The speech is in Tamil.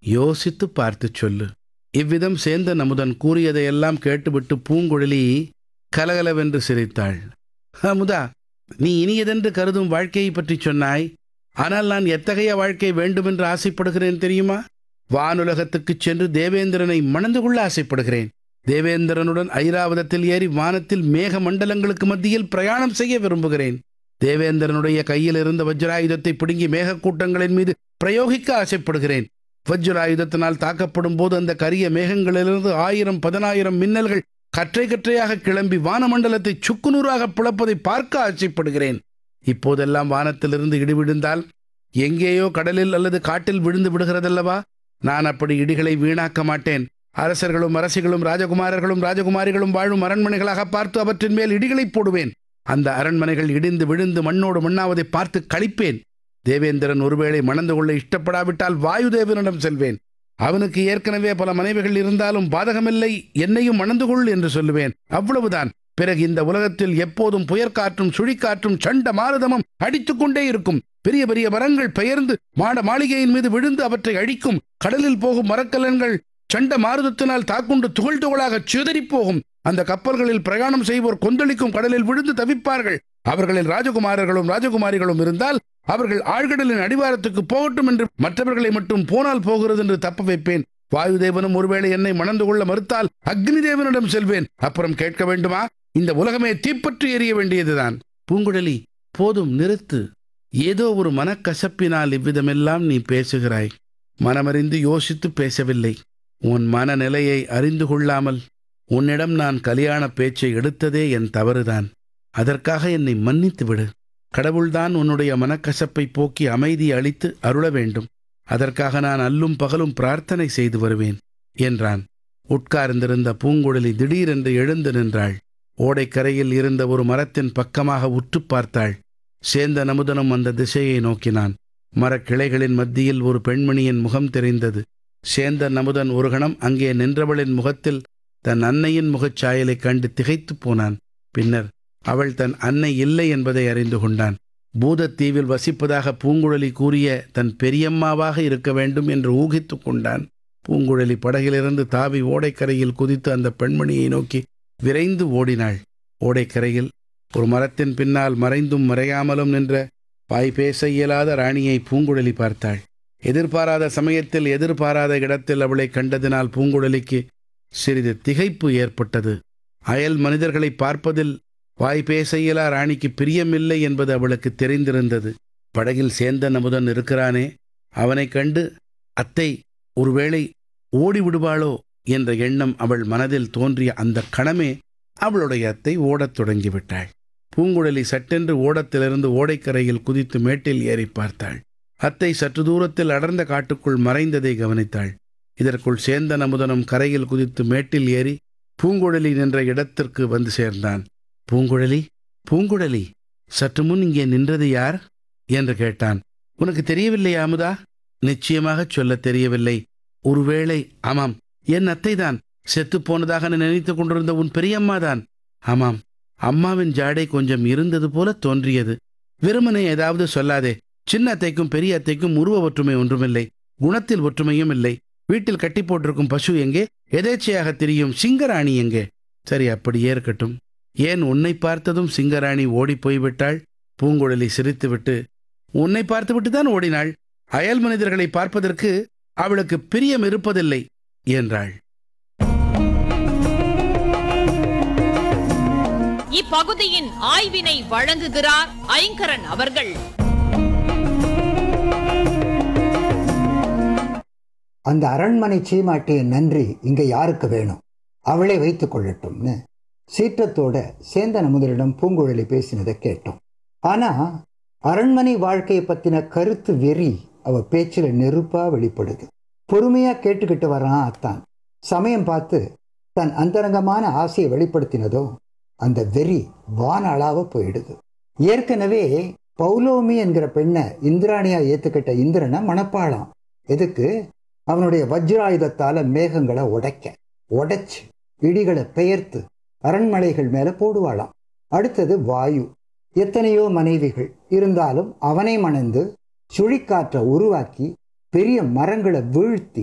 யோசித்து பார்த்துச் சொல்லு இவ்விதம் சேந்தன் அமுதன் கூறியதையெல்லாம் கேட்டுவிட்டு பூங்குழலி கலகலவென்று சிரித்தாள் அமுதா நீ இனியதென்று கருதும் வாழ்க்கையை பற்றி சொன்னாய் ஆனால் நான் எத்தகைய வாழ்க்கை வேண்டுமென்று ஆசைப்படுகிறேன் தெரியுமா வானுலகத்துக்குச் சென்று தேவேந்திரனை மணந்து கொள்ள ஆசைப்படுகிறேன் தேவேந்திரனுடன் ஐராவதத்தில் ஏறி வானத்தில் மேக மண்டலங்களுக்கு மத்தியில் பிரயாணம் செய்ய விரும்புகிறேன் தேவேந்திரனுடைய கையில் இருந்த வஜ்ராயுதத்தை பிடுங்கி மேகக்கூட்டங்களின் மீது பிரயோகிக்க ஆசைப்படுகிறேன் வஜ்ராயுதத்தினால் தாக்கப்படும் போது அந்த கரிய மேகங்களிலிருந்து ஆயிரம் பதினாயிரம் மின்னல்கள் கற்றை கற்றையாக கிளம்பி வானமண்டலத்தை சுக்குநூறாக பிளப்பதை பார்க்க ஆசைப்படுகிறேன் இப்போதெல்லாம் வானத்திலிருந்து இடி விழுந்தால் எங்கேயோ கடலில் அல்லது காட்டில் விழுந்து விடுகிறதல்லவா நான் அப்படி இடிகளை வீணாக்க மாட்டேன் அரசர்களும் அரசிகளும் ராஜகுமாரர்களும் ராஜகுமாரிகளும் வாழும் அரண்மனைகளாக பார்த்து அவற்றின் மேல் இடிகளை போடுவேன் அந்த அரண்மனைகள் இடிந்து விழுந்து மண்ணோடு மண்ணாவதை பார்த்து கழிப்பேன் தேவேந்திரன் ஒருவேளை மணந்து கொள்ள இஷ்டப்படாவிட்டால் வாயுதேவனிடம் செல்வேன் அவனுக்கு ஏற்கனவே பல மனைவிகள் இருந்தாலும் பாதகமில்லை என்னையும் மணந்து கொள் என்று சொல்லுவேன் அவ்வளவுதான் பிறகு இந்த உலகத்தில் எப்போதும் புயற்காற்றும் சுழிக்காற்றும் சண்ட மாரதமும் அடித்துக்கொண்டே இருக்கும் பெரிய பெரிய மரங்கள் பெயர்ந்து மாட மாளிகையின் மீது விழுந்து அவற்றை அழிக்கும் கடலில் போகும் மரக்கலன்கள் சண்ட மாருதத்தினால் தாக்குண்டு துகள் துகளாக சிதறிப் போகும் அந்த கப்பல்களில் பிரயாணம் செய்வோர் கொந்தளிக்கும் கடலில் விழுந்து தவிப்பார்கள் அவர்களில் ராஜகுமாரர்களும் ராஜகுமாரிகளும் இருந்தால் அவர்கள் ஆழ்கடலின் அடிவாரத்துக்கு போகட்டும் என்று மற்றவர்களை மட்டும் போனால் போகிறது என்று தப்ப வைப்பேன் வாயுதேவனும் ஒருவேளை என்னை மணந்து கொள்ள மறுத்தால் அக்னி தேவனிடம் செல்வேன் அப்புறம் கேட்க வேண்டுமா இந்த உலகமே தீப்பற்றி எரிய வேண்டியதுதான் பூங்குழலி போதும் நிறுத்து ஏதோ ஒரு மனக்கசப்பினால் இவ்விதமெல்லாம் நீ பேசுகிறாய் மனமறிந்து யோசித்து பேசவில்லை உன் மனநிலையை அறிந்து கொள்ளாமல் உன்னிடம் நான் கல்யாண பேச்சை எடுத்ததே என் தவறுதான் அதற்காக என்னை மன்னித்து விடு கடவுள்தான் உன்னுடைய மனக்கசப்பை போக்கி அமைதி அளித்து அருள வேண்டும் அதற்காக நான் அல்லும் பகலும் பிரார்த்தனை செய்து வருவேன் என்றான் உட்கார்ந்திருந்த பூங்குழலி திடீரென்று எழுந்து நின்றாள் ஓடைக்கரையில் இருந்த ஒரு மரத்தின் பக்கமாக உற்று பார்த்தாள் சேந்த நமுதனும் அந்த திசையை நோக்கினான் மரக்கிளைகளின் மத்தியில் ஒரு பெண்மணியின் முகம் தெரிந்தது சேந்த நமுதன் ஒரு கணம் அங்கே நின்றவளின் முகத்தில் தன் அன்னையின் முகச்சாயலைக் கண்டு திகைத்துப் போனான் பின்னர் அவள் தன் அன்னை இல்லை என்பதை அறிந்து கொண்டான் பூதத்தீவில் வசிப்பதாக பூங்குழலி கூறிய தன் பெரியம்மாவாக இருக்க வேண்டும் என்று ஊகித்து கொண்டான் பூங்குழலி படகிலிருந்து தாவி ஓடைக்கரையில் குதித்து அந்த பெண்மணியை நோக்கி விரைந்து ஓடினாள் ஓடைக்கரையில் ஒரு மரத்தின் பின்னால் மறைந்தும் மறையாமலும் நின்ற வாய் பேச இயலாத ராணியை பூங்குழலி பார்த்தாள் எதிர்பாராத சமயத்தில் எதிர்பாராத இடத்தில் அவளை கண்டதினால் பூங்குழலிக்கு சிறிது திகைப்பு ஏற்பட்டது அயல் மனிதர்களை பார்ப்பதில் வாய் பேச இயலா ராணிக்கு பிரியமில்லை என்பது அவளுக்கு தெரிந்திருந்தது படகில் சேந்தன் அமுதன் இருக்கிறானே அவனைக் கண்டு அத்தை ஒருவேளை ஓடி விடுவாளோ என்ற எண்ணம் அவள் மனதில் தோன்றிய அந்த கணமே அவளுடைய அத்தை ஓடத் தொடங்கிவிட்டாள் பூங்குழலி சட்டென்று ஓடத்திலிருந்து ஓடைக்கரையில் குதித்து மேட்டில் ஏறி பார்த்தாள் அத்தை சற்று தூரத்தில் அடர்ந்த காட்டுக்குள் மறைந்ததை கவனித்தாள் இதற்குள் சேந்தன் அமுதனும் கரையில் குதித்து மேட்டில் ஏறி பூங்குழலி நின்ற இடத்திற்கு வந்து சேர்ந்தான் பூங்குழலி பூங்குழலி சற்று முன் இங்கே நின்றது யார் என்று கேட்டான் உனக்கு தெரியவில்லையா அமுதா நிச்சயமாகச் சொல்லத் தெரியவில்லை ஒருவேளை ஆமாம் என் அத்தைதான் செத்துப் போனதாக நான் நினைத்துக் கொண்டிருந்த உன் பெரியம்மாதான் ஆமாம் அம்மாவின் ஜாடை கொஞ்சம் இருந்தது போல தோன்றியது வெறுமனே ஏதாவது சொல்லாதே சின்ன அத்தைக்கும் பெரிய அத்தைக்கும் உருவ ஒற்றுமை ஒன்றுமில்லை குணத்தில் ஒற்றுமையும் இல்லை வீட்டில் கட்டி போட்டிருக்கும் பசு எங்கே எதேச்சையாக திரியும் சிங்கராணி எங்கே சரி அப்படியே இருக்கட்டும் ஏன் உன்னை பார்த்ததும் சிங்கராணி ஓடிப் போய்விட்டாள் பூங்குழலி சிரித்துவிட்டு உன்னை பார்த்துவிட்டு தான் ஓடினாள் அயல் மனிதர்களை பார்ப்பதற்கு அவளுக்கு பிரியம் இருப்பதில்லை என்றாள் இப்பகுதியின் ஆய்வினை வழங்குகிறார் ஐங்கரன் அவர்கள் அந்த அரண்மனை சீமாட்டியின் நன்றி இங்க யாருக்கு வேணும் அவளே வைத்துக் கொள்ளட்டும்னு சீற்றத்தோட சேந்தன் அமுதரிடம் பூங்குழலி பேசினதை கேட்டோம் ஆனா அரண்மனை வாழ்க்கையை பத்தின கருத்து வெறி அவ பேச்சுல நெருப்பா வெளிப்படுது பொறுமையா கேட்டுக்கிட்டு வரான் அத்தான் சமயம் பார்த்து தன் அந்தரங்கமான ஆசையை வெளிப்படுத்தினதோ அந்த வெறி வான அளவ போயிடுது ஏற்கனவே பௌலோமி என்கிற பெண்ணை இந்திராணியா ஏத்துக்கிட்ட இந்திரனை மணப்பாளாம் எதுக்கு அவனுடைய வஜ்ராயுதத்தால மேகங்களை உடைக்க உடைச்சு இடிகளை பெயர்த்து அரண்மனைகள் மேல போடுவாளாம் அடுத்தது வாயு எத்தனையோ மனைவிகள் இருந்தாலும் அவனை மணந்து சுழிக்காற்றை உருவாக்கி பெரிய மரங்களை வீழ்த்தி